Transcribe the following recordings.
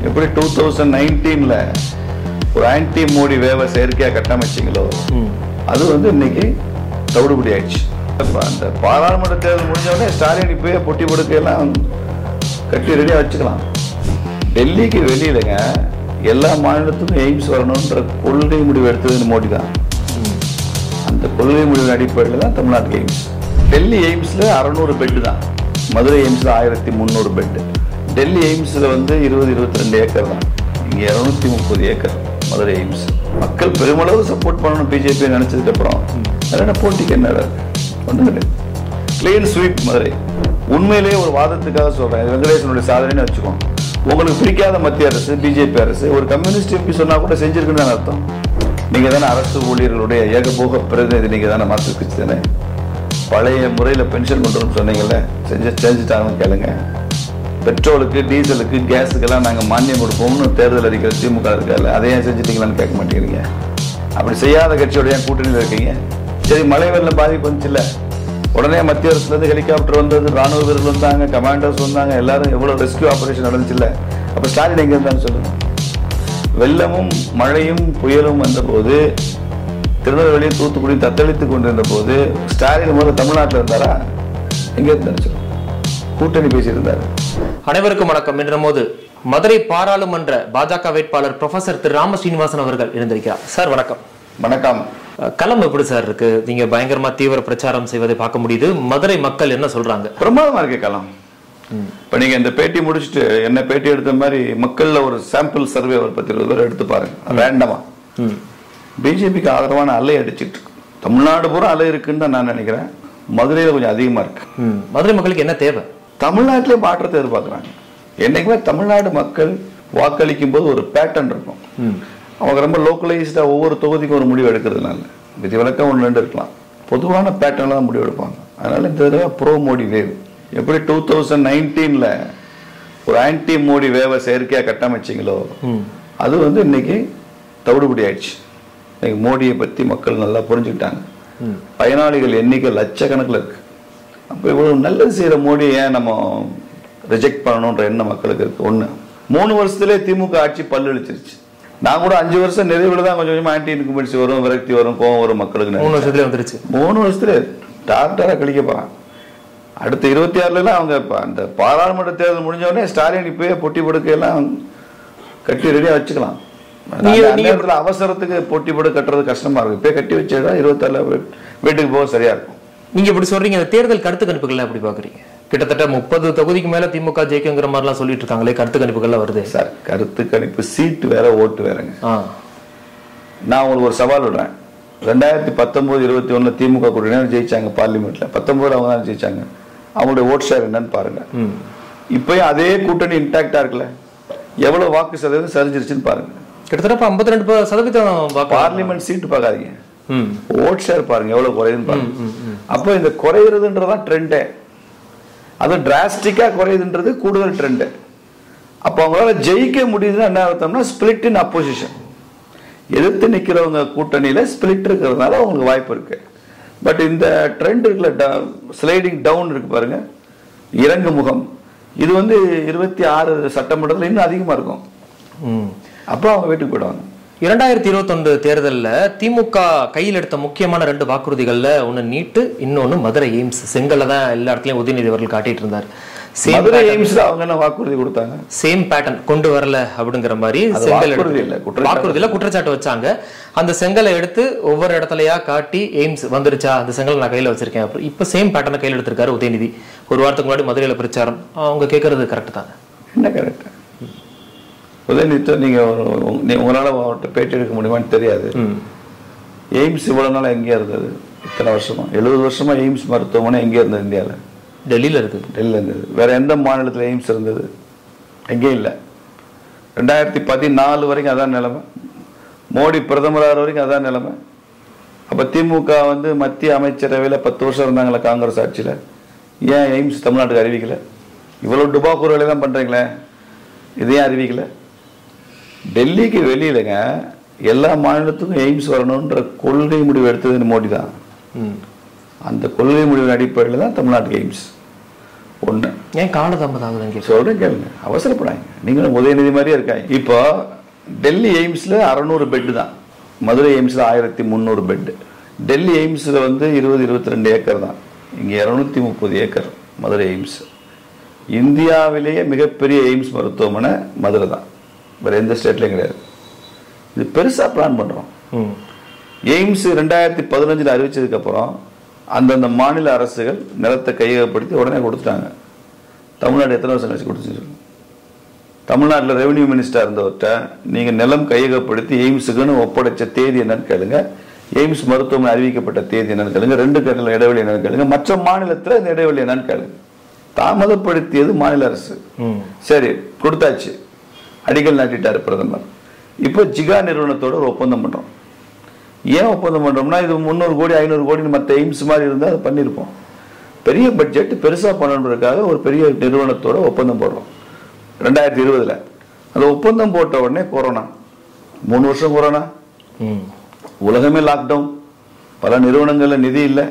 எப்படி two thousand நைன்டீனில் ஒரு ஆன்டி மோடி வேவை செயற்கையாக கட்டமைச்சிங்களோ அது வந்து இன்னைக்கு தவிடுபடி ஆயிடுச்சு அப்ப அந்த பாராளுமன்ற தேர்தல் முடிஞ்ச உடனே ஸ்டாலின் இப்பயே பொட்டி படுக்கையெல்லாம் கட்டி ரெடியாக வச்சுக்கலாம் டெல்லிக்கு வெளியிலங்க எல்லா மாநிலத்துக்கும் எய்ம்ஸ் வரணுன்ற கொள்கை முடிவு எடுத்தது மோடி தான் அந்த கொள்கை முடிவின் அடிப்படையில் தான் தமிழ்நாட்டுக்கு எய்ம்ஸ் டெல்லி எய்ம்ஸில் அறநூறு பெட்டு தான் மதுரை எய்ம்ஸில் ஆயிரத்தி முந்நூறு பெட்டு டெல்லி எய்ம்ஸில் வந்து இருபது இருபத்தி ரெண்டு ஏக்கர் தான் இங்கே இரநூத்தி முப்பது ஏக்கர் மதுரை எய்ம்ஸ் மக்கள் பெருமளவு சப்போர்ட் பண்ணணும் பிஜேபி நினச்சதுக்கு அப்புறம் அதனால போட்டிக்கு என்ன ஒன்றும் கிடையாது கிளீன் ஸ்வீப் மதுரை உண்மையிலேயே ஒரு வாதத்துக்காக சொல்கிறேன் இது வெங்கடேசனுடைய சாதனைன்னு வச்சுக்கோங்க உங்களுக்கு பிடிக்காத மத்திய அரசு பிஜேபி அரசு ஒரு கம்யூனிஸ்ட் எம்பி சொன்னா கூட செஞ்சிருக்குன்னு அர்த்தம் நீங்க தானே அரசு ஊழியர்களுடைய ஏகபோக பிரதிநிதி நீங்க தானே மாற்று கட்சி தானே பழைய முறையில் பென்ஷன் கொண்டு வரணும்னு சொன்னீங்கல்ல செஞ்சு செஞ்சுட்டாங்கன்னு கேளுங்க பெட்ரோலுக்கு டீசலுக்கு கேஸுக்கெல்லாம் நாங்கள் மானியம் கொடுப்போம்னு தேர்தல் அறிக்கிற திமுக இருக்கால அதை ஏன் செஞ்சுட்டீங்களான்னு கேட்க மாட்டேங்கிறீங்க அப்படி செய்யாத கட்சியோட ஏன் கூட்டணியில் இருக்கீங்க சரி மழை வெள்ளம் பாதிப்பு வந்துச்சுல்ல உடனே மத்திய அரசுலேருந்து ஹெலிகாப்டர் வந்தது ராணுவ வீரர்கள் வந்தாங்க கமாண்டர்ஸ் வந்தாங்க எல்லாரும் எவ்வளோ ரெஸ்கியூ ஆபரேஷன் நடந்துச்சுல்ல அப்போ ஸ்டாலின் எங்கே இருந்தான்னு சொல்லுங்க வெள்ளமும் மழையும் புயலும் வந்தபோது திருநெல்வேலி தூத்துக்குடி தத்தளித்துக் கொண்டிருந்த போது ஸ்டாலின் முதல்ல தமிழ்நாட்டில் இருந்தாரா எங்க இருந்தாரு சொல்லுங்க கூட்டணி பேசியிருந்தாரு அனைவருக்கும் வணக்கம் என்ற போது மதுரை பாராளுமன்ற பாஜக வேட்பாளர் ப்ரொஃபசர் திரு ராம ஸ்ரீனிவாசன் அவர்கள் இருந்திருக்கிறார் சார் வணக்கம் வணக்கம் அஹ், களம் எப்படி சார் இருக்கு நீங்க பயங்கரமா தீவிர பிரச்சாரம் செய்வதை பார்க்க முடியுது மதுரை மக்கள் என்ன சொல்றாங்க பிரமாதமா இருக்கு களம் இப்போ நீங்க இந்த பேட்டி முடிச்சுட்டு என்ன பேட்டி எடுத்த மாதிரி மக்கள்ல ஒரு சாம்பிள் சர்வே ஒரு பத்து இருபது பேர் எடுத்து பாருங்க ரேண்டமா ம். பிஜேபிக்கு ஆதரவான அலை அடிச்சிட்டு இருக்கு தமிழ்நாடு பூரா அலை இருக்குன்னு தான் நான் நினைக்கிறேன் மதுரையில கொஞ்சம் அதிகமா இருக்கு ம். மதுரை மக்களுக்கு என்ன தேவை தமிழ்நாட்டிலே மாற்றத்தை எதிர்பார்க்குறாங்க என்னைக்குமே தமிழ்நாடு மக்கள் வாக்களிக்கும் போது ஒரு பேட்டர்ன் இருக்கும் அவங்க ரொம்ப லோக்கலைஸ்டாக ஒவ்வொரு தொகுதிக்கும் ஒரு முடிவு எடுக்கிறதுனால விதிவிலக்கம் ஒன்று ரெண்டு இருக்கலாம் பொதுவான பேட்டர்னில் தான் முடிவு எடுப்பாங்க அதனால இந்த தடவை ப்ரோ மோடி வேவ் எப்படி டூ தௌசண்ட் நைன்டீனில் ஒரு ஆன்டி மோடி வேவை செயற்கையாக கட்டமைச்சிங்களோ அது வந்து இன்னைக்கு தவிடுபடி ஆயிடுச்சு இன்னைக்கு மோடியை பற்றி மக்கள் நல்லா புரிஞ்சுக்கிட்டாங்க பயனாளிகள் எண்ணிக்கை லட்சக்கணக்கில் இருக்கு அப்போ இவ்வளவு நல்லது செய்கிற மோடியை ஏன் நம்ம ரிஜெக்ட் பண்ணணுன்ற எண்ணம் மக்களுக்கு இருக்கு ஒன்று மூணு வருஷத்துலேயே திமுக ஆட்சி பல்லளிச்சிருச்சு நான் கூட அஞ்சு வருஷம் நிறைவுல தான் கொஞ்சம் கொஞ்சமாக ஆன்டி இன்குமெண்ட்ஸ் வரும் விரக்தி வரும் கோவம் வரும் மக்களுக்கு மூணு வருஷத்துல வந்துருச்சு மூணு வருஷத்துல டாக்டரா கழிக்க போறான் அடுத்த இருபத்தி ஆறுல அவங்க இப்ப அந்த பாராளுமன்ற தேர்தல் முடிஞ்ச உடனே ஸ்டாலின் இப்பயே பொட்டி படுக்கையெல்லாம் கட்டி ரெடியா வச்சுக்கலாம் நீங்க- அந்த நேரத்துல அவசரத்துக்கு பொட்டி படு கட்டுறது கஷ்டமா இருக்கும் இப்பயே கட்டி வச்சா இருபத்தாறுல வீட்டுக்கு போக சரியா இருக்கும் நீங்க இப்படி சொல்றீங்க இந்த தேர்தல் கருத்து கணிப்புகள் எப்படி பாக்குறீங்க கிட்டத்தட்ட முப்பது தொகுதிக்கு மேல திமுக ஜெயிக்குங்கிற மாதிரிலாம் சொல்லிட்டு இருக்காங்களே கருத்து கணிப்புகள்லாம் வருது சார் கருத்து கணிப்பு சீட்டு வேற ஓட்டு வேறங்க ஆ நான் உங்களுக்கு ஒரு சவால் விடுறேன் ரெண்டாயிரத்தி பத்தொன்பது இருபத்தி ஒண்ணுல திமுக கூட்டணி ஜெயிச்சாங்க பார்லிமெண்ட்ல பத்தொன்பதுல அவங்க தான் ஜெயிச்சாங்க அவங்களுடைய ஓட் ஷேர் என்னன்னு பாருங்க ம் இப்பயும் அதே கூட்டணி இன்டாக்டா இருக்குல்ல எவ்வளவு வாக்கு சதவீதம் சரிஞ்சிருச்சுன்னு பாருங்க கிட்டத்தட்ட இப்ப ஐம்பத்தி ரெண்டு சதவீதம் வாக்கு பார்லிமெண்ட் சீட்டு பார்க்காதீங்க ம் ஓட் ஷேர் பாருங்க எவ்வளவு குறையுதுன்னு பாருங்க அப்போ இந்த குறையுறதுன்றதான் ட்ரெண்டே அது டிராஸ்டிக்கா குறையுதுன்றது கூடுதல் ட்ரெண்டு அப்போ அவங்களால ஜெயிக்க முடியுதுன்னா என்ன அர்த்தம்னா ஸ்பிளிட் இன் அப்போசிஷன் எதிர்த்து நிக்கிறவங்க கூட்டணியில ஸ்பிளிட் இருக்கிறதுனால அவங்களுக்கு வாய்ப்பு இருக்கு பட் இந்த ட்ரெண்ட் இருக்குல்ல ஸ்லைடிங் டவுன் இருக்கு பாருங்க இறங்கு முகம் இது வந்து இருபத்தி ஆறு சட்டமன்றத்தில் இன்னும் அதிகமா இருக்கும் ம் அப்போ அவங்க வீட்டுக்கு போயிடுவாங்க இரண்டாயிரத்தி இருபத்தொன்று தேர்தல்ல திமுக கையில் எடுத்த முக்கியமான ரெண்டு வாக்குறுதிகள்ல ஒண்ணு நீட்டு இன்னொன்னு மதுரை எய்ம்ஸ் செங்கல்ல தான் எல்லா இடத்துலயும் உதயநிதி அவர்கள் காட்டிட்டு இருந்தார் சேம் மதுரை எய்ம்ஸ்ல அவங்க என்ன வாக்குறுதி கொடுத்தாங்க சேம் பேட்டர்ன் கொண்டு வரல அப்படிங்கிற மாதிரி அது செங்கல் வாக்குறுதி எடுத்து- இல்ல, குற்றச்சாட்டு. வாக்குறுதியில குற்றச்சாட்டு வச்சாங்க அந்த செங்கலை எடுத்து ஒவ்வொரு இடத்துலயா காட்டி எய்ம்ஸ் வந்துருச்சா அந்த செங்கல் நான் கையில வச்சிருக்கேன் அப்புறம் இப்ப சேம் பேட்டர்னை கையில் எடுத்திருக்காரு உதயநிதி ஒரு வாரத்துக்கு முன்னாடி மதுரையில பிரச்சாரம் அவங்க கேட்கறது கரெக்ட் தான் என்ன கரெக்ட் உதயநிதி நீங்க ஒரு- நீ- உங்களால அவர்கிட்ட பேட்டி எடுக்க முடியுமான்னு தெரியாது ம் எய்ம்ஸ் இவ்வளவு நாள் எங்கே இருந்தது இத்தனை வருஷமா எழுபது வருஷமா எய்ம்ஸ் மருத்துவமனை எங்கே இருந்தது இந்தியாவில் டெல்லியில இருக்குது டெல்லியில் இருந்தது வேற எந்த மாநிலத்தில் எய்ம்ஸ் இருந்தது எங்கேயும் இல்லை ரெண்டாயிரத்தி பதினாலு வரைக்கும் அதான் நிலைமை மோடி பிரதமராக வரைக்கும் அதான் நிலைமை அப்போ திமுக வந்து மத்திய அமைச்சரவையில் பத்து வருஷம் இருந்தாங்களே காங்கிரஸ் ஆட்சியில் ஏன் எய்ம்ஸ் தமிழ்நாட்டுக்கு அறிவிக்கல இவ்வளோ டுபாக்கூர் வேலை தான் பண்ணுறீங்களே இதையும் அறிவிக்கல டெல்லிக்கு வெளியிலங்க எல்லா மாநிலத்துக்கும் எய்ம்ஸ் வரணுன்ற கொள்கை முடிவு எடுத்தது மோடி தான் ம் அந்த கொள்கை முடிவின் அடிப்படையில் தான் தமிழ்நாட்டுக்கு எய்ம்ஸ் ஒன்று ஏன் காலதாமதம் ஆகுது அங்கே சொல்கிறேன் கேளுங்க அவசரப்படாங்க நீங்களும் உதயநிதி மாதிரியே இருக்காங்க இப்போ டெல்லி எய்ம்ஸில் அறநூறு பெட்டு தான் மதுரை எய்ம்ஸில் ஆயிரத்தி முந்நூறு பெட்டு டெல்லி எய்ம்ஸில் வந்து இருபது இருபத்தி ரெண்டு ஏக்கர் தான் இங்கே இரநூத்தி முப்பது ஏக்கர் மதுரை எய்ம்ஸ் இந்தியாவிலேயே மிகப்பெரிய எய்ம்ஸ் மருத்துவமனை மதுரை தான் வேறு எந்த ஸ்டேட்லையும் கிடையாது இது பெருசாக பிளான் பண்ணுறோம் ம் எய்ம்ஸ் ரெண்டாயிரத்தி பதினஞ்சில் அறிவிச்சதுக்கப்புறம் அந்தந்த மாநில அரசுகள் நிலத்தை கையகப்படுத்தி உடனே கொடுத்துட்டாங்க தமிழ்நாடு எத்தனை வருஷம் கழிச்சு கொடுத்துச்சு சொல்லுங்க. தமிழ்நாட்டில் ரெவென்யூ மினிஸ்டர் இருந்தவர்கிட்ட நீங்கள் நிலம் கையகப்படுத்தி எய்ம்ஸுக்குன்னு ஒப்படைச்ச தேதி என்னன்னு கேளுங்க எய்ம்ஸ் மருத்துவமனை அறிவிக்கப்பட்ட தேதி என்னன்னு கேளுங்க ரெண்டு கடையில் இடைவெளி என்னன்னு கேளுங்க மற்ற மாநிலத்தில் இந்த இடைவெளி என்னன்னு கேளுங்க தாமதப்படுத்தியது மாநில அரசு ம் சரி கொடுத்தாச்சு அடிக்கல் நாட்டிட்டாரு பிரதமர் இப்போ ஜிகா நிறுவனத்தோட ஒரு ஒப்பந்தம் பண்றோம் ஏன் ஒப்பந்தம் பண்றோம்னா இது முந்நூறு கோடி ஐநூறு கோடி மற்ற எய்ம்ஸ் மாதிரி இருந்தால் அதை பண்ணியிருப்போம் பெரிய பட்ஜெட் பெருசா பண்ணணுன்றதுக்காக ஒரு பெரிய நிறுவனத்தோட ஒப்பந்தம் போடுறோம் ரெண்டாயிரத்தி இருபதுல அந்த ஒப்பந்தம் போட்ட உடனே கொரோனா மூணு வருஷம் கொரோனா ம் உலகமே லாக்டவுன் பல நிறுவனங்கள்ல நிதி இல்லை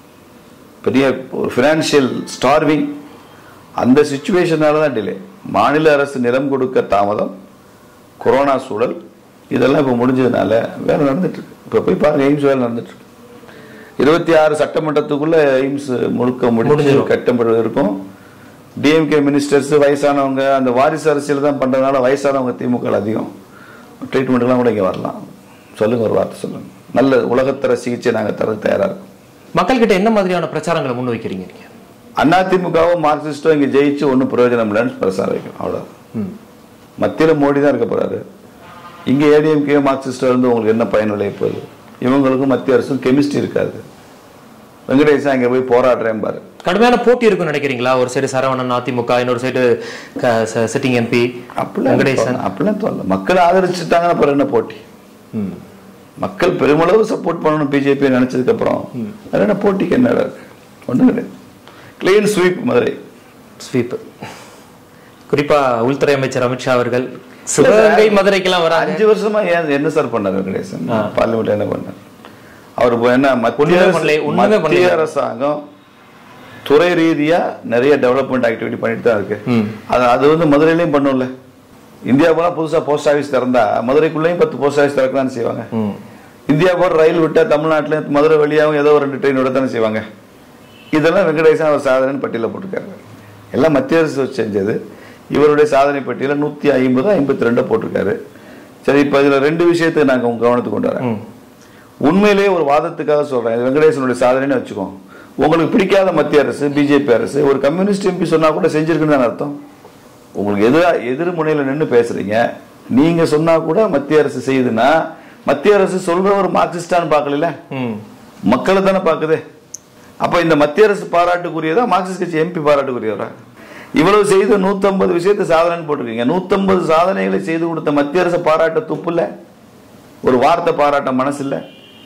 பெரிய ஒரு ஃபினான்ஷியல் ஸ்டார்விங் அந்த சுச்சுவேஷனால தான் டிலே மாநில அரசு நிலம் கொடுக்க தாமதம் கொரோனா சூழல் இதெல்லாம் இப்போ முடிஞ்சதுனால வேலை நடந்துட்டு இருக்கு இப்போ போய் பாருங்க எய்ம்ஸ் வேலை நடந்துட்டு இருக்கு இருபத்தி ஆறு சட்டமன்றத்துக்குள்ள எய்ம்ஸ் முழுக்க முடிஞ்சு முடிஞ்சிரும். கட்டப்பட்டு இருக்கும் டிஎம்கே மினிஸ்டர்ஸ் வயசானவங்க அந்த வாரிசு அரசியல் தான் பண்றதுனால வயசானவங்க திமுக ல அதிகம் ட்ரீட்மெண்ட்லாம் கூட இங்கே வரலாம் சொல்லுங்க ஒரு வார்த்தை சொல்லுங்க நல்ல உலகத்தர சிகிச்சை நாங்கள் தர தயாரா இருக்கோம் மக்கள்கிட்ட என்ன மாதிரியான பிரச்சாரங்களை முன் வைக்கிறீங்க நீங்க அதிமுகவும் மார்க்சிஸ்டும் இங்கே ஜெயிச்சு ஒன்றும் பிரயோஜனம் இல்லைன்னு பிரசாரம் வைக்கும் அவ்வளோ ம் மத்தியில் மோடி தான் இருக்க போறாரு இங்கே ஏடிஎம்கே மார்க்சிஸ்டோ இருந்து உங்களுக்கு என்ன பயன் விளைய போகுது இவங்களுக்கும் மத்திய அரசும் கெமிஸ்ட்ரி இருக்காது வெங்கடேசன் அங்கே போய் போராடுறேன் பாரு கடுமையான போட்டி இருக்கும்னு நினைக்கிறீங்களா ஒரு சைடு சரவணன் அதிமுக இன்னொரு சைடு சிட்டிங் எம்பி அப்படிலாம் வெங்கடேசன் தோணல. அப்படிலாம் தோணல மக்கள் ஆதரிச்சுட்டாங்கன்னா அப்புறம் என்ன போட்டி ம் மக்கள் பெருமளவு சப்போர்ட் பண்ணணும் பிஜேபி நினைச்சதுக்கு அப்புறம் அது என்ன போட்டிக்கு என்ன இருக்கு ஒன்றும் கிடையாது கிளீன் ஸ்வீப் மதுரை ஸ்வீப் குறிப்பா உள்துறை அமைச்சர் அமித்ஷா அவர்கள் சிவகங்கை மதுரைக்கெல்லாம் வராங்க அஞ்சு வருஷமா ஏன் என்ன சார் பண்ணாரு வெங்கடேசன் பார்லிமெண்ட்ல என்ன பண்ணார் அவர் இப்போ என்ன மத்திய ஒண்ணுமே அரசு- பண்ணல, ஒண்ணுமே மத்திய பண்ணல. அரசாங்கம் துறை ரீதியா நிறைய டெவலப்மெண்ட் ஆக்டிவிட்டி பண்ணிட்டு தான் இருக்கு ம். அது அது வந்து மதுரையிலையும் பண்ணும்ல இந்தியா பூரா புதுசா போஸ்ட் ஆஃபீஸ் திறந்தா மதுரைக்குள்ளேயும் பத்து போஸ்ட் ஆஃபீஸ் திறக்கதான் செய்வாங்க ம் இந்தியா போற ரயில் விட்டா தமிழ்நாட்டுல மதுரை வழியாகவும் ஏதோ ஒரு ரெண்டு ட்ரெயின் விடத்தானே செய்வாங்க இதெல்லாம் வெங்கடேசன் அவர் சாதனை பட்டியலில் போட்டிருக்காரு எல்லாம் மத்திய அரசு செஞ்சது இவருடைய சாதனை பட்டியலில் நூற்றி ஐம்பது ஐம்பத்தி ரெண்டு போட்டிருக்காரு சரி இப்போ இதில் ரெண்டு விஷயத்தை நாங்கள் உங்க கவனத்துக்கு கொண்டு வரேன் ம் உண்மையிலேயே ஒரு வாதத்துக்காக சொல்றேன் இது வெங்கடேசனுடைய சாதனைன்னு வச்சுக்கோ உங்களுக்கு பிடிக்காத மத்திய அரசு பிஜேபி அரசு ஒரு கம்யூனிஸ்ட் எம்பி சொன்னா கூட செஞ்சிருக்குன்னு தானே அர்த்தம் உங்களுக்கு எதிரா எதிர் முனையில நின்று பேசுறீங்க நீங்க சொன்னா கூட மத்திய அரசு செய்யுதுன்னா மத்திய அரசு சொல்ற ஒரு மார்க்சிஸ்டான்னு பார்க்கல ம் மக்களை தானே பார்க்குது அப்ப இந்த மத்திய அரசு பாராட்டுக்குரியதா மார்க்சிஸ்ட் கட்சி எம்பி பாராட்டுக்குரியவரா இவ்வளவு செய்து 150 விஷயத்தை சாதனைன்னு போட்டிருக்கீங்க 150 சாதனைகளை செய்து கொடுத்த மத்திய அரசு பாராட்ட துப்பு இல்ல ஒரு வார்த்தை பாராட்ட மனசு இல்ல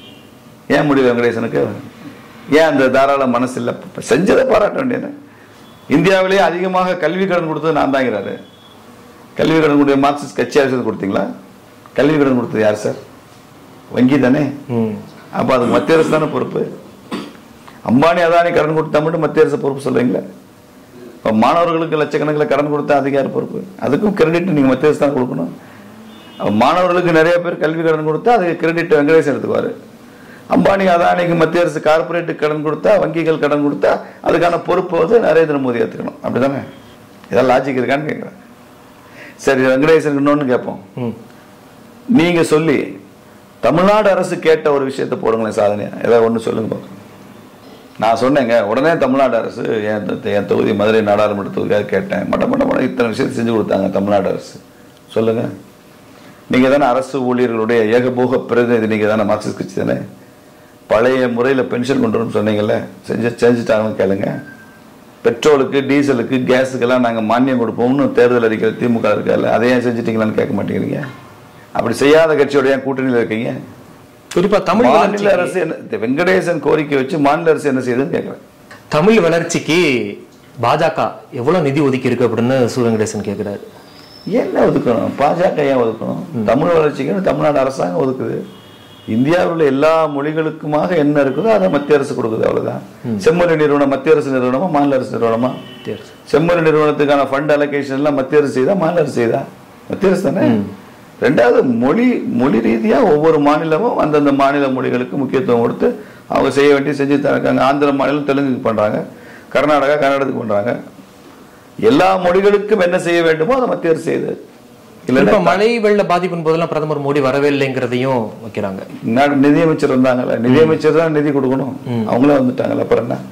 ஏன் முடியல வெங்கடேசனுக்கு ஏன் அந்த தாராள மனசு இல்ல செஞ்சதை பாராட்ட வேண்டியது இந்தியாவிலேயே அதிகமாக கல்வி கடன் கொடுத்தது நான் தாங்கிறாரு கல்வி கடன் கொடுத்த மார்க்சிஸ்ட் கட்சி அரசு கொடுத்தீங்களா கல்வி கடன் கொடுத்தது யார் சார் வங்கி தானே ம் அப்ப அது மத்திய அரசு தானே பொறுப்பு அம்பானி அதானி கடன் கொடுத்தா மட்டும் மத்திய அரசு பொறுப்பு சொல்றீங்களா இப்போ மாணவர்களுக்கு லட்சக்கணக்கில் கடன் கொடுத்தா அதுக்கு யார் பொறுப்பு அதுக்கும் கிரெடிட் நீங்க மத்திய அரசு தான் கொடுக்கணும் அப்ப மாணவர்களுக்கு நிறைய பேர் கல்வி கடன் கொடுத்தா அதுக்கு கிரெடிட் வெங்கடேசன் எடுத்துக்குவாரு அம்பானி அதானிக்கு மத்திய அரசு கார்பரேட் கடன் கொடுத்தா வங்கிகள் கடன் கொடுத்தா அதுக்கான பொறுப்பு வந்து நரேந்திர மோடி ஏத்துக்கணும் அப்படிதானே இதெல்லாம் லாஜிக் இருக்கான்னு கேட்குறேன் சரி வெங்கடேசனுக்கு இன்னொன்னு கேட்போம் ம் நீங்க சொல்லி தமிழ்நாடு அரசு கேட்ட ஒரு விஷயத்தை போடுங்களேன் சாதனையா ஏதாவது ஒண்ணு சொல்லுங்க பார்க்கலாம் நான் சொன்னேங்க உடனே தமிழ்நாடு அரசு என் தொ- என் தொகுதி மதுரை நாடாளுமன்ற தொகுதியாக கேட்டேன் மட்ட மட்ட மட்ட இத்தனை விஷயத்தை செஞ்சு கொடுத்தாங்க தமிழ்நாடு அரசு சொல்லுங்க நீங்க தானே அரசு ஊழியர்களுடைய ஏகபோக பிரதிநிதி நீங்க தானே மார்க்சிஸ்ட் கட்சி தானே பழைய முறையில் பென்ஷன் கொண்டு வரணும்னு சொன்னீங்கல்ல செஞ்சு செஞ்சுட்டாங்கன்னு கேளுங்க பெட்ரோலுக்கு டீசலுக்கு கேஸுக்கெல்லாம் நாங்கள் மானியம் கொடுப்போம்னு தேர்தல் அறிக்கை திமுக இருக்கால அதை ஏன் செஞ்சுட்டீங்களான்னு கேட்க மாட்டேங்கிறீங்க அப்படி செய்யாத கட்சியோட ஏன் கூட்டணியில் இருக்கீங்க குறிப்பா தமிழ் மாநில வளர்ச்சிக்கு அரசு என்ன இந்த வெங்கடேசன் கோரிக்கை வச்சு மாநில அரசு என்ன செய்யுதுன்னு கேட்குறேன் தமிழ் வளர்ச்சிக்கு பாஜக எவ்வளவு நிதி ஒதுக்கி இருக்கு அப்படின்னு சு வெங்கடேசன் கேக்குறாரு என்ன ஒதுக்கணும் பாஜக ஏன் ஒதுக்கணும் தமிழ் வளர்ச்சிக்குன்னு தமிழ்நாடு அரசாங்கம் ஒதுக்குது இந்தியாவில் உள்ள எல்லா மொழிகளுக்குமாக என்ன இருக்குதோ அதை மத்திய அரசு கொடுக்குது அவ்வளவுதான் செம்மொழி நிறுவனம் மத்திய அரசு நிறுவனமா மாநில அரசு நிறுவனமா சரி செம்மொழி நிறுவனத்துக்கான ஃபண்ட் அலோகேஷன் எல்லாம் மத்திய அரசு செய்தா மாநில அரசு செய்தா மத்திய அரசு தானே ரெண்டாவது மொழி மொழி ரீதியா ஒவ்வொரு மாநிலமும் அந்தந்த மாநில மொழிகளுக்கு முக்கியத்துவம் கொடுத்து அவங்க செய்ய வேண்டிய செஞ்சு தராங்க ஆந்திர மாநிலம் தெலுங்குக்கு பண்றாங்க கர்நாடகா கன்னடத்துக்கு பண்றாங்க எல்லா மொழிகளுக்கும் என்ன செய்ய வேண்டுமோ அதை மத்திய அரசு செய்யுது இல்லைன்னா இப்ப மழை வெள்ள பாதிப்பின் போதெல்லாம் பிரதமர் மோடி வரவே இல்லைங்கிறதையும் வைக்கிறாங்க நாடு நிதியமைச்சர் வந்தாங்கல்ல நிதியமைச்சர் தான் நிதி கொடுக்கணும் அவங்களே வந்துட்டாங்கல்ல அப்புறம் என்ன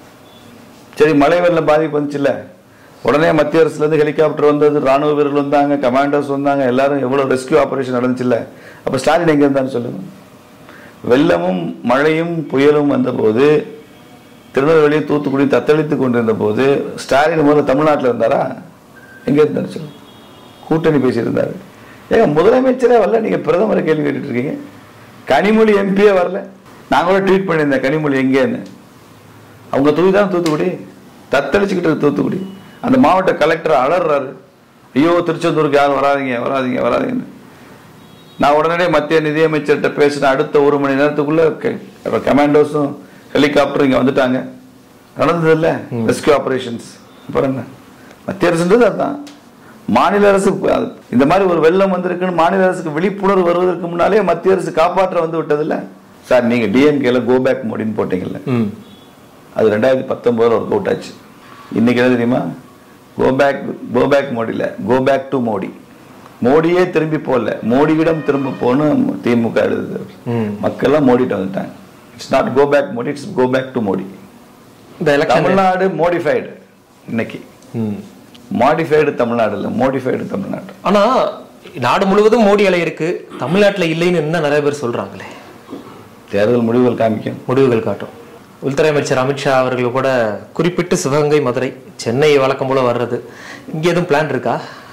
சரி மழை வெள்ளம் பாதிப்பு வந்துச்சுல்ல உடனே மத்திய அரசுல இருந்து ஹெலிகாப்டர் வந்தது ராணுவ வீரர்கள் வந்தாங்க கமாண்டர்ஸ் வந்தாங்க எல்லாரும் எவ்வளவு ரெஸ்கியூ ஆபரேஷன் நடந்துச்சுல்ல அப்ப ஸ்டாலின் எங்க இருந்தான்னு சொல்லுங்க வெள்ளமும் மழையும் புயலும் வந்தபோது திருநெல்வேலி தூத்துக்குடி தத்தளித்து கொண்டிருந்த போது ஸ்டாலின் முதல்ல தமிழ்நாட்டில் இருந்தாரா எங்க இருந்தாரு சொல்லுங்க கூட்டணி பேசியிருந்தாரு ஏங்க முதலமைச்சரே வரல நீங்க பிரதமரை கேள்வி கேட்டுட்டு இருக்கீங்க கனிமொழி எம்பியே வரல நான் கூட ட்வீட் பண்ணியிருந்தேன் கனிமொழி எங்கேன்னு அவங்க தொகுதி தான் தூத்துக்குடி தத்தளிச்சுக்கிட்டு இருக்கு தூத்துக்குடி அந்த மாவட்ட கலெக்டர் அலறாரு ஐயோ திருச்செந்தூருக்கு யாரும் வராதீங்க வராதீங்க வராதீங்கன்னு நான் உடனடியே மத்திய நிதியமைச்சர்கிட்ட பேசின அடுத்த ஒரு மணி நேரத்துக்குள்ள கெ- கமாண்டோஸும் ஹெலிகாப்டர் இங்க வந்துட்டாங்க நடந்தது இல்ல ரெஸ்கியூ ஆபரேஷன்ஸ் அப்புறம் என்ன மத்திய அரசுன்றது அதுதான் மாநில அரசு அது- இந்த மாதிரி ஒரு வெள்ளம் வந்திருக்குன்னு மாநில அரசுக்கு விழிப்புணர்வு வருவதற்கு முன்னாலே மத்திய அரசு காப்பாற்ற வந்து விட்டது இல்ல சார் நீங்க டிஎம்கேல கோ பேக் மோடின்னு போட்டீங்கல்ல ம் அது ரெண்டாயிரத்தி பத்தொன்பதுல ஒர்க் அவுட் ஆச்சு இன்னைக்கு என்ன தெரியுமா கோ பேக் கோ பேக் மோடியில் கோ பேக் டு மோடி மோடியே திரும்பி போகல மோடியிடம் திரும்ப போன்னு திமுக எழுதுது ம். மக்கள்லாம் மோடிட்ட வந்துட்டாங்க it's not go back Modi it's go back to Modi இந்த எலெக்ஷன் தமிழ்நாடு மோடிஃபைடு இன்னைக்கு ம் மாடிஃபைடு தமிழ்நாடு இல்லை மோடிஃபைடு தமிழ்நாடு ஆனா நாடு முழுவதும் மோடி அலை இருக்கு தமிழ்நாட்டுல இல்லைன்னு இன்னும் நிறைய பேர் சொல்றாங்களே தேர்தல் முடிவுகள் காமிக்கும் முடிவுகள் காட்டும் உள்துறை அமைச்சர் அமித்ஷா அவர்கள் கூட குறிப்பிட்டு சிவகங்கை மதுரை சென்னை வழக்கம் போல வர்றது இங்க எதுவும் பிளான் இருக்கா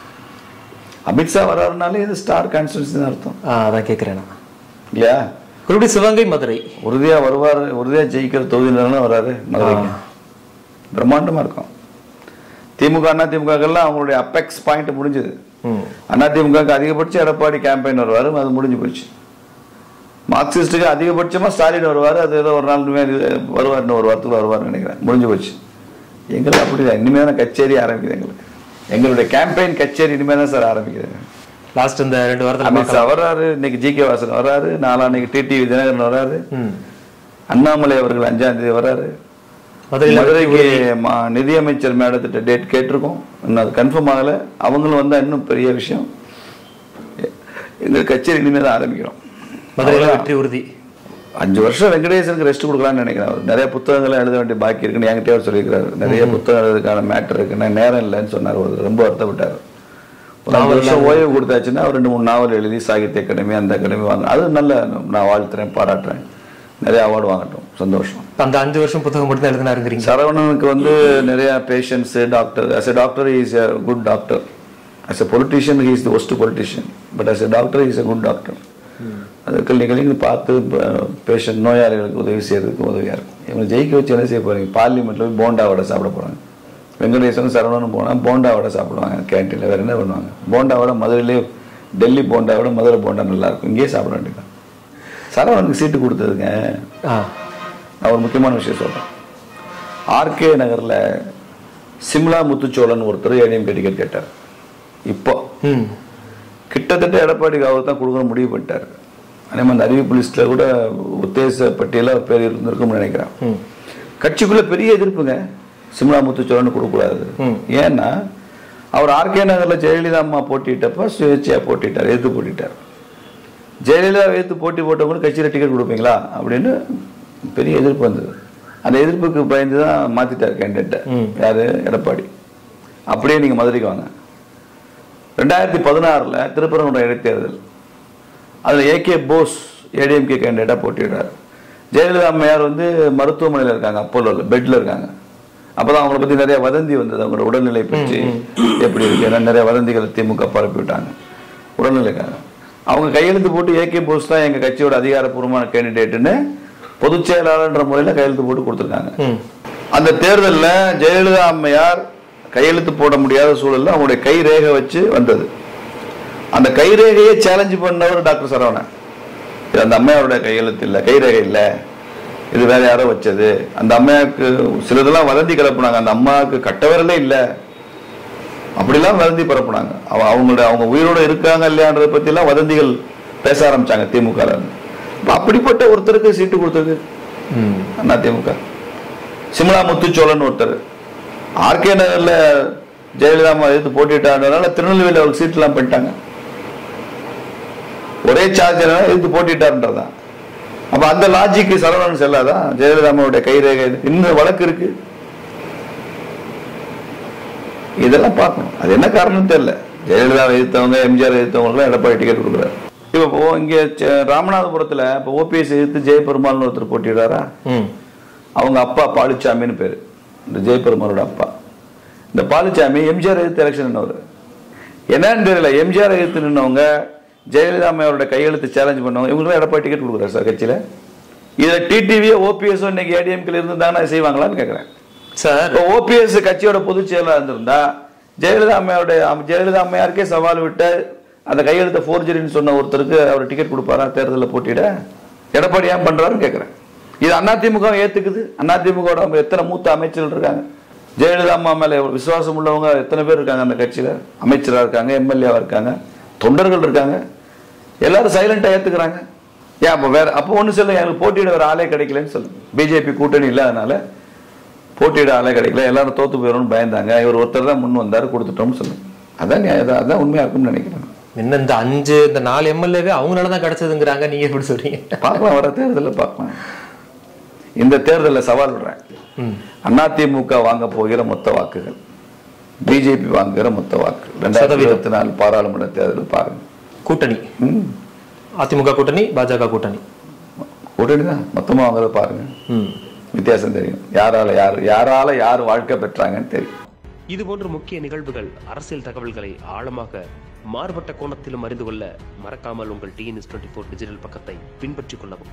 அமித்ஷா வர்றாருனாலே இது ஸ்டார் கான்ஸ்டியூன்சி அர்த்தம் ஆ, அதான் கேட்கிறேன் நான் இல்லையா குறிப்பிட்டு சிவகங்கை மதுரை உறுதியா வருவார் உறுதியா ஜெயிக்கிற தொகுதியில வராரு மதுரைக்கு பிரம்மாண்டமா இருக்கும் திமுக அண்ணா திமுகலாம் அவங்களுடைய அப்பெக்ஸ் பாயிண்ட் முடிஞ்சது ம் அண்ணா திமுக அதிகபட்சம் எடப்பாடி கேம்பெயின் வருவாரு அது முடிஞ்சு போச்சு மார்க்சிஸ்டுக்கு அதிகபட்சமா ஸ்டாலின் வருவாரு அது ஏதோ ஒரு நாள் இனிமே வருவார் இன்னும் ஒரு வாரத்துக்கு வருவார்னு நினைக்கிறேன் முடிஞ்சு போச்சு எங்களுக்கு அப்படிதான் இனிமே தான் கச்சேரி ஆரம்பிக்குது எங்களுக்கு எங்களுடைய கேம்பெயின் கச்சேரி இனிமே தான் சார் ஆரம்பிக்குது லாஸ்ட் இந்த ரெண்டு வாரத்துல அமித்ஷா வர்றாரு இன்னைக்கு ஜி கே வாசன் வர்றாரு நாளான்னைக்கு டிடிவி தினகரன் வர்றாரு ம் அண்ணாமலை அவர்கள் அஞ்சாம் தேதி வர்றாரு மதுரையில மதுரைக்கு மா- நிதியமைச்சர் மேடத்திட்ட டேட் கேட்டிருக்கோம் இன்னும் அது கன்ஃபார்ம் ஆகல அவங்களும் வந்தா இன்னும் பெரிய விஷயம் எங்க கச்சேரி இனிமேல் தான் ஆரம்பிக்கிறோம் மதுரையில வெற்றி உறுதி அஞ்சு வருஷம் வெங்கடேசனுக்கு ரெஸ்ட் கொடுக்கலாம்னு நினைக்கிறேன் அவர் நிறைய புத்தகங்களை எழுத வேண்டிய பாக்கி இருக்குன்னு என்கிட்ட அவர் சொல்லியிருக்காரு நிறைய புத்தகம் எழுதுறதுக்கான மேட்டர் இருக்குன்னா நேரம் இல்லைன்னு சொன்னார் ஒரு ரொம்ப வருத்தப்பட்டார் ஒரு அஞ்சு வருஷம் ஓய்வு கொடுத்தாச்சுன்னா அவர் ரெண்டு மூணு நாவல் எழுதி சாகித்ய அகாடமி அந்த அகாடமி வாங்க அது நல்ல நான் வாழ்த்துறேன் பாராட்டுறேன் நிறைய அவார்டு வாங்கட்டும் சந்தோஷம் அந்த அஞ்சு வருஷம் புத்தகம் மட்டும் தான் எழுதினாருங்கிறீங்க சரவணனுக்கு வந்து நிறைய patients doctor as a doctor is a good doctor as a politician he is the worst politician but as a doctor he is a good doctor அது கிளினிக்கலிங்க பார்த்து பேஷண்ட் நோயாளிகளுக்கு உதவி செய்யறதுக்கு உதவியா இருக்கும் இவங்க ஜெயிக்க வச்சு என்ன செய்ய போறீங்க பார்லிமெண்ட்ல போய் போண்டா வடை சாப்பிட போறாங்க வெங்கடேசன் சரவணன் போனா போண்டா வடை சாப்பிடுவாங்க கேன்டீன்ல வேற என்ன பண்ணுவாங்க போண்டா வடை மதுரையிலே டெல்லி போண்டா விட மதுரை போண்டா நல்லா இருக்கும் இங்கேயே சாப்பிட வேண்டியதான் சரவணனுக்கு சீட்டு கொடுத்ததுங்க ஆ நான் ஒரு முக்கியமான விஷயம் சொல்றேன் ஆர்கே நகர்ல சிம்லா முத்துச்சோழன் ஒருத்தர் ஏடிஎம் டிக்கெட் கேட்டார் இப்போ ம் கிட்டத்தட்ட எடப்பாடிக்கு அவர் தான் கொடுக்கணும் முடிவு பண்ணிட்டார் அதே மாதிரி அந்த அறிவிப்பு லிஸ்ட்ல கூட உத்தேச பட்டியல அவர் பேர் இருந்திருக்கும்னு நினைக்கிறேன் ம் கட்சிக்குள்ள பெரிய எதிர்ப்புங்க சிம்லா முத்துச்சோழன் கொடுக்கக்கூடாது ம். ஏன்னா அவர் ஆர்கே நகர்ல ஜெயலலிதா அம்மா போட்டிட்டப்ப சுயேட்சையா போட்டிட்டார் எதிர்த்து போட்டிட்டார் ஜெயலலிதா எடுத்து போட்டி போட்டவங்க கட்சியில டிக்கெட் கொடுப்பீங்களா அப்படின்னு பெரிய எதிர்ப்பு வந்தது அந்த எதிர்ப்புக்கு பயந்து தான் மாத்திட்டார் கேண்டிடேட்டை ம். யாரு எடப்பாடி அப்படியே நீங்க மதுரைக்கு வாங்க ரெண்டாயிரத்தி பதினாறுல திருப்பரங்குன்றம் இடைத்தேர்தல் அதுல ஏகே போஸ் ஏடிஎம்கே கேண்டிடேட்டா போட்டிடுறாரு ஜெயலலிதா அம்மையார் வந்து மருத்துவமனையில் இருக்காங்க அப்போலோல பெட்ல இருக்காங்க அப்பதான் அவங்கள பத்தி நிறைய வதந்தி வந்தது அவங்களோட உடல்நிலை பற்றி எப்படி இருக்கு ஏன்னா நிறைய வதந்திகளை திமுக பரப்பி விட்டாங்க உடல்நிலைக்காக அவங்க கையெழுத்து போட்டு ஏகே போஸ் தான் எங்க கட்சியோட அதிகாரப்பூர்வமான கேண்டிடேட்னு பொதுச் செயலாளர்ன்ற முறையில கையெழுத்து போட்டு கொடுத்துருக்காங்க ம் அந்த தேர்தல்ல ஜெயலலிதா அம்மையார் கையெழுத்து போட முடியாத சூழல்ல அவங்களுடைய கை ரேகை வச்சு வந்தது அந்த கை ரேகையை சேலஞ்ச் பண்ணவர் டாக்டர் சரவணன் இது அந்த அம்மையாருடைய கையெழுத்து இல்லை கைரேகை இல்லை இது வேற யாரோ வச்சது அந்த அம்மையாருக்கு சிலதெல்லாம் வதந்தி கிளப்புனாங்க அந்த அம்மாவுக்கு கட்டவரலே இல்லை அப்படிலாம் வதந்தி பரப்புனாங்க அவ அவங்களோட அவங்க உயிரோட இருக்காங்க இல்லையான்றத பத்தி எல்லாம் வதந்திகள் பேச ஆரம்பிச்சாங்க திமுக ல இருந்து. அப்ப அப்படிப்பட்ட ஒருத்தருக்கு சீட்டு கொடுத்தது ம். அண்ணா திமுக சிம்லா முத்துச்சோழன் ஒருத்தர் ஆர்கே நகர்ல ஜெயலலிதா அம்மா எதிர்த்து போட்டிட்டான்றதுனால திருநெல்வேலியில் அவருக்கு சீட்லாம் பண்ணிட்டாங்க ஒரே சார்ஜ் எதிர்த்து போட்டிட்டாருன்றதான் அப்ப அந்த லாஜிக்கு சரவணன் செல்லாதா ஜெயலலிதா அம்மாவுடைய கைரேகை இது. இன்னும் வழக்கு இருக்கு இதெல்லாம் பார்க்கணும் அது என்ன காரணம் தெரியல ஜெயலலிதா எதிர்த்தவங்க எம்ஜிஆர் எதிர்த்தவங்க எடப்பாடி டிக்கெட் கொடுக்குறாரு இப்போ இப்போ இங்க ச- ராமநாதபுரத்துல இப்போ ஓபிஎஸ் எதிர்த்து ஜெயபெருமாள்னு ஒருத்தர் போட்டிடுறாரா ம். அவங்க அப்பா பாலுச்சாமின்னு பேரு இந்த ஜெயபெருமாளோட அப்பா இந்த பாலுச்சாமி எம்ஜிஆர் எதிர்த்து எலெக்ஷன் நின்னவர் என்னன்னு தெரியல எம்ஜிஆர் எதிர்த்து நின்னவங்க ஜெயலலிதா அம்மையாரோட கையெழுத்து சேலஞ்ச் பண்ணவங்க இவங்களும் எடப்பாடி டிக்கெட் கொடுக்குறாரு சார் கட்சியில இதுல டிடிவியோ ஓபிஎஸ் இன்னைக்கு ஏடிஎம்கில் இருந்தாங்கன்னா செய்வாங்களான்னு கேட்குறேன் சார் இப்போ ஓபிஎஸ் கட்சியோட பொதுச் செயலாளர் இருந்திருந்தா ஜெயலலிதா அம்மையாருடைய அம்- ஜெயலலிதா அம்மையாருக்கே சவால் விட்டு அந்த கையெழுத்த ஃபோர்ஜரின்னு சொன்ன ஒருத்தருக்கு அவர் டிக்கெட் கொடுப்பாரா தேர்தலில் போட்டியிட எடப்பாடி ஏன் பண்றாருன்னு கேட்குறேன் இது அதிமுக ஏத்துக்குது அதிமுக எத்தனை மூத்த அமைச்சர்கள் இருக்காங்க ஜெயலலிதா அம்மா மேல ஒரு விசுவாசம் உள்ளவங்க எத்தனை பேர் இருக்காங்க அந்த கட்சியில அமைச்சரா இருக்காங்க எம்எல்ஏவா இருக்காங்க தொண்டர்கள் இருக்காங்க எல்லாரும் சைலண்டா ஏத்துக்கிறாங்க ஏன் அப்போ வேற அப்போ ஒண்ணு சொல்லுங்க எனக்கு போட்டியிட வேற ஆளே கிடைக்கலன்னு சொல்லுங்க பிஜேபி கூட்டணி இல்லாதனால போட்டியிட ஆளே கிடைக்கல எல்லாரும் தோத்து போயிடும்னு பயந்தாங்க இவர் ஒருத்தர் தான் முன் வந்தாரு கொடுத்துட்டோம்னு சொல்லுங்க அதான் நியாயம் தான். அதான் உண்மையா இருக்கும்னு நினைக்கிறேன் என்ன இந்த அஞ்சு இந்த நாலு எம்எல்ஏவே அவங்களால தான் கிடைச்சதுங்கிறாங்க நீங்க எப்படி சொல்றீங்க பார்க்கலாம் வர தேர்தலில் பார்க்கலாம் இந்த தேர்தலில் சவால் விடுறேன் ம். அதிமுக வாங்க போகிற மொத்த வாக்குகள் பிஜேபி வாங்குகிற மொத்த வாக்கு ரெண்டாயிரத்தி சதவீதம். இருபத்தி நாலு பாராளுமன்ற தேர்தல் பாருங்க கூட்டணி ம். அதிமுக கூட்டணி பாஜக கூட்டணி கூட்டணி தான் மொத்தமா வாங்குறத பாருங்க ம். வித்தியாசம் தெரியும் யாரால யார் யாரால யார் வாழ்க்கை பெற்றாங்கன்னு தெரியும் இதுபோன்ற முக்கிய நிகழ்வுகள் அரசியல் தகவல்களை ஆழமாக மாறுபட்ட கோணத்திலும் அறிந்து கொள்ள மறக்காமல் உங்கள் டிஎன்எஸ் டுவெண்ட்டி ஃபோர் டிஜிட்டல் பக்கத்தை பின்பற்றிக் கொள்ளவும்